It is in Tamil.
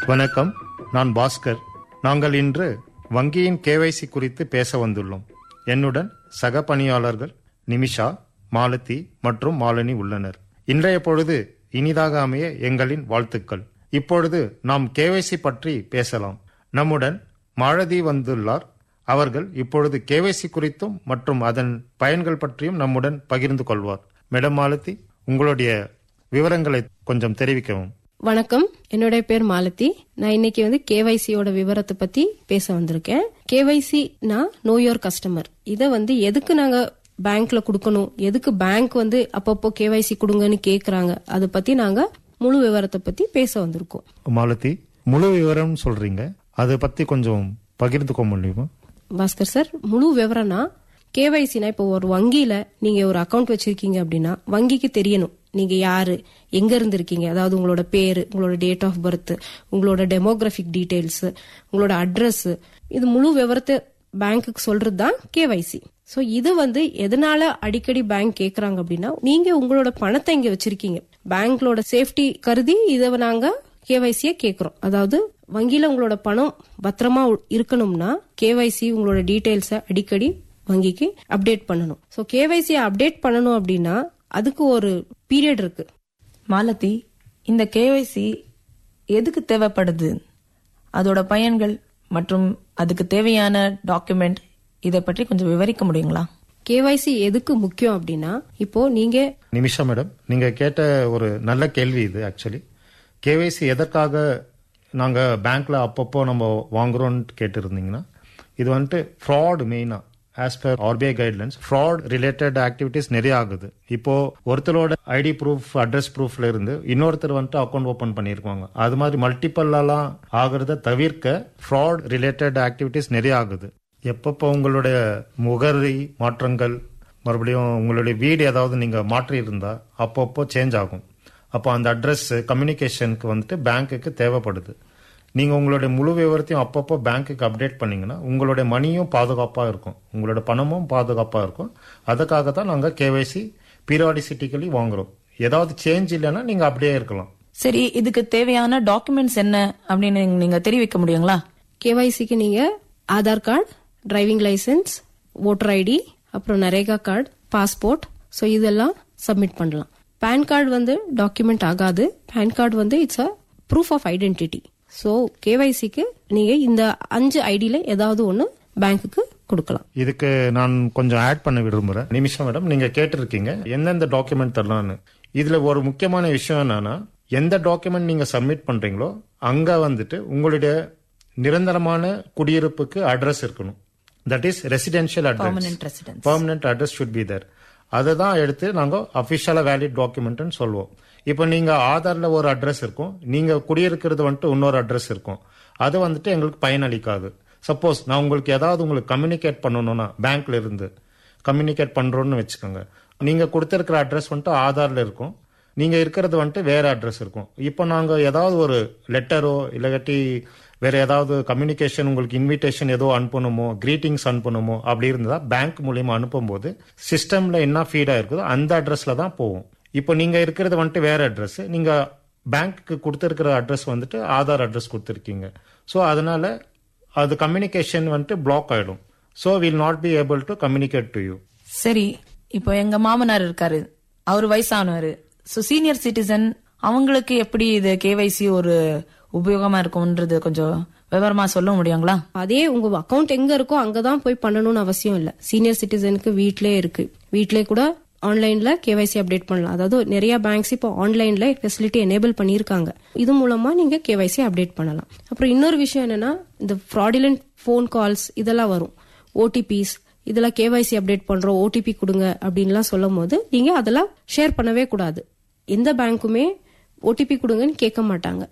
வணக்கம் நான் பாஸ்கர் நாங்கள் இன்று வங்கியின் கேவைசி குறித்து பேச வந்துள்ளோம் என்னுடன் சக பணியாளர்கள் நிமிஷா மாலதி மற்றும் மாலினி உள்ளனர் இன்றைய பொழுது இனிதாக அமைய எங்களின் வாழ்த்துக்கள் இப்பொழுது நாம் கேவைசி பற்றி பேசலாம் நம்முடன் மாலதி வந்துள்ளார் அவர்கள் இப்பொழுது கேவைசி குறித்தும் மற்றும் அதன் பயன்கள் பற்றியும் நம்முடன் பகிர்ந்து கொள்வார் மேடம் மாலதி உங்களுடைய விவரங்களை கொஞ்சம் தெரிவிக்கவும் வணக்கம் என்னுடைய பேர் மாலதி நான் இன்னைக்கு வந்து கேவைசியோட விவரத்தை பத்தி பேச வந்திருக்கேன் கேவைசினா நோ யோர் கஸ்டமர் இத வந்து எதுக்கு நாங்க பேங்க்ல கொடுக்கணும் எதுக்கு பேங்க் வந்து அப்பப்போ கேவைசி கொடுங்கன்னு கேக்குறாங்க அதை பத்தி நாங்க முழு விவரத்தை பத்தி பேச வந்திருக்கோம் மாலதி முழு விவரம் சொல்றீங்க அதை பத்தி கொஞ்சம் பகிர்ந்துக்க முடியுமா பாஸ்கர் சார் முழு விவரம்னா கேவைசினா இப்போ ஒரு வங்கியில நீங்க ஒரு அக்கவுண்ட் வச்சிருக்கீங்க அப்படின்னா வங்கிக்கு தெரியணும் நீங்க யாரு எங்க இருந்து இருக்கீங்க அதாவது உங்களோட பேரு உங்களோட டேட் ஆஃப் பர்த் உங்களோட டெமோகிராபிக் டீடைல்ஸ் உங்களோட அட்ரஸ் இது முழு விவரத்தை பேங்க்குக்கு சொல்றது தான் கேவைசி சோ இது வந்து எதனால அடிக்கடி பேங்க் கேக்குறாங்க அப்படின்னா நீங்க உங்களோட பணத்தை இங்க வச்சிருக்கீங்க பேங்க்லோட சேஃப்டி கருதி இதை நாங்க கேவைசியை கேக்குறோம் அதாவது வங்கியில உங்களோட பணம் பத்திரமா இருக்கணும்னா கேவைசி உங்களோட டீடைல்ஸ அடிக்கடி வங்கிக்கு அப்டேட் பண்ணணும் ஸோ கேவைசி அப்டேட் பண்ணணும் அப்படின்னா அதுக்கு ஒரு பீரியட் இருக்கு மாலதி இந்த கேவைசி எதுக்கு தேவைப்படுது அதோட பயன்கள் மற்றும் அதுக்கு தேவையான டாக்குமெண்ட் இதை பற்றி கொஞ்சம் விவரிக்க முடியுங்களா கேவைசி எதுக்கு முக்கியம் அப்படின்னா இப்போ நீங்க நிமிஷா மேடம் நீங்க கேட்ட ஒரு நல்ல கேள்வி இது ஆக்சுவலி கேவைசி எதற்காக நாங்க பேங்க்ல அப்பப்போ நம்ம வாங்குறோம்னு கேட்டிருந்தீங்கன்னா இது வந்துட்டு ஃப்ராட் மெயினா as per RBI guidelines fraud related activities நிறைய ஆகுது இப்போ ஒருத்தரோட ஐடி ப்ரூஃப் அட்ரஸ் ப்ரூஃப்ல இருந்து இன்னொருத்தர் வந்துட்டு அக்கௌண்ட் ஓபன் பண்ணியிருக்காங்க அது மாதிரி மல்டிப்பல்லாம் ஆகுறத தவிர்க்க ஃப்ராட் ரிலேட்டட் ஆக்டிவிட்டிஸ் நிறைய ஆகுது எப்பப்போ உங்களுடைய முகரி மாற்றங்கள் மறுபடியும் உங்களுடைய வீடு ஏதாவது நீங்க மாற்றி இருந்தா அப்பப்போ சேஞ்ச் ஆகும் அப்போ அந்த அட்ரஸ் கம்யூனிகேஷனுக்கு வந்துட்டு பேங்க்குக்கு தேவைப்படுது நீங்க உங்களுடைய முழு விவரத்தையும் அப்பப்போ பேங்க்குக்கு அப்டேட் பண்ணீங்கன்னா உங்களுடைய மணியும் பாதுகாப்பா இருக்கும் உங்களோட பணமும் பாதுகாப்பா இருக்கும் அதுக்காக தான் நாங்க கேவைசி பீரியாடிசிட்டிக்கலி வாங்குறோம் ஏதாவது சேஞ்ச் இல்லைன்னா நீங்க அப்படியே இருக்கலாம் சரி இதுக்கு தேவையான டாக்குமெண்ட்ஸ் என்ன அப்படின்னு நீங்க தெரிவிக்க முடியுங்களா கேவைசிக்கு நீங்க Aadhaar card driving licence voter ID அப்புறம் நரேகா கார்டு பாஸ்போர்ட் ஸோ இதெல்லாம் சப்மிட் பண்ணலாம் பேன் கார்டு வந்து டாக்குமெண்ட் ஆகாது பேன் கார்டு வந்து it's a proof of identity so கேவைசிக்கு நீங்க இந்த அஞ்சு ஐடியில ஏதாவது ஒன்று பேங்க்குக்கு கொடுக்கலாம் இதுக்கு நான் கொஞ்சம் ஆட் பண்ண விரும்புறேன் நிமிஷம் மேடம் நீங்க கேட்டிருக்கீங்க எந்தெந்த டாக்குமெண்ட் தரலாம்னு இதுல ஒரு முக்கியமான விஷயம் என்னன்னா எந்த டாக்குமெண்ட் நீங்க சப்மிட் பண்றீங்களோ அங்க வந்துட்டு உங்களுடைய நிரந்தரமான குடியிருப்புக்கு அட்ரஸ் இருக்கணும் that is residential address Permanent residence. Permanent address should be there அதை தான் எடுத்து நாங்கள் அஃபிஷியலாக வேலிட் டாக்குமெண்ட்னு சொல்லுவோம் இப்போ நீங்கள் ஆதாரில் ஒரு அட்ரஸ் இருக்கும் நீங்கள் குடியிருக்கிறது வந்துட்டு இன்னொரு அட்ரஸ் இருக்கும் அது வந்துட்டு எங்களுக்கு பயனளிக்காது சப்போஸ் நான் உங்களுக்கு ஏதாவது உங்களுக்கு கம்யூனிகேட் பண்ணணும்னா பேங்க்ல இருந்து கம்யூனிகேட் பண்றோம்னு வச்சுக்கோங்க நீங்க கொடுத்திருக்கிற அட்ரஸ் வந்துட்டு ஆதார்ல இருக்கும் நீங்க இருக்கிறது வந்துட்டு வேற அட்ரஸ் இருக்கும் இப்போ நாங்க ஏதாவது ஒரு லெட்டரோ இல்லாட்டி வேற ஏதாவது கம்யூனிகேஷன் உங்களுக்கு இன்விடேஷன் ஏதோ அனுப்பணுமோ கிரீட்டிங்ஸ் அனுப்பணுமோ அப்படி இருந்தா பேங்க் மூலியமா அனுப்பும்போது சிஸ்டம்ல என்ன ஃபீடா இருக்குதோ அந்த அட்ரஸ்ல தான் போகும் இப்போ நீங்க இருக்கிறது வந்துட்டு வேற அட்ரஸ் நீங்க பேங்க்கு கொடுத்திருக்கிற அட்ரஸ் வந்துட்டு ஆதார் அட்ரஸ் கொடுத்துருக்கீங்க ஸோ அதனால அது கம்யூனிகேஷன் வந்துட்டு பிளாக் ஆயிடும் so will not be able to communicate to you சரி இப்போ எங்க மாமனார் இருக்காரு அவர் வயசானவர் ஸோ சீனியர் சிட்டிசன் அவங்களுக்கு எப்படி இது கேவைசி ஒரு உபயோகமா இருக்கும்ன்றது கொஞ்சம் விவரமா சொல்ல முடியுங்களா அதே உங்க அக்கவுண்ட் எங்க இருக்கோ அங்கதான் போய் பண்ணணும்னு அவசியம் இல்ல சீனியர் சிட்டிசனுக்கு வீட்லயே இருக்கு வீட்லயே கூட ஆன்லைன்ல கேவைசி அப்டேட் பண்ணலாம் அதாவது நிறைய பேங்க்ஸ் இப்போ ஆன்லைன்ல ஃபெசிலிட்டி எனேபிள் பண்ணிருக்காங்க இது மூலமா நீங்க கேவைசி அப்டேட் பண்ணலாம் அப்புறம் இன்னொரு விஷயம் என்னன்னா இந்த ஃப்ராடிலண்ட் ஃபோன் கால்ஸ் இதெல்லாம் வரும் ஓடிபிஸ் இதெல்லாம் கேவைசி அப்டேட் பண்றோம் ஓடிபி கொடுங்க அப்படின்லாம் சொல்லும் போது நீங்க அதெல்லாம் ஷேர் பண்ணவே கூடாது எந்த பேங்க்குமே ஓடிபி கொடுங்கன்னு கேட்க மாட்டாங்க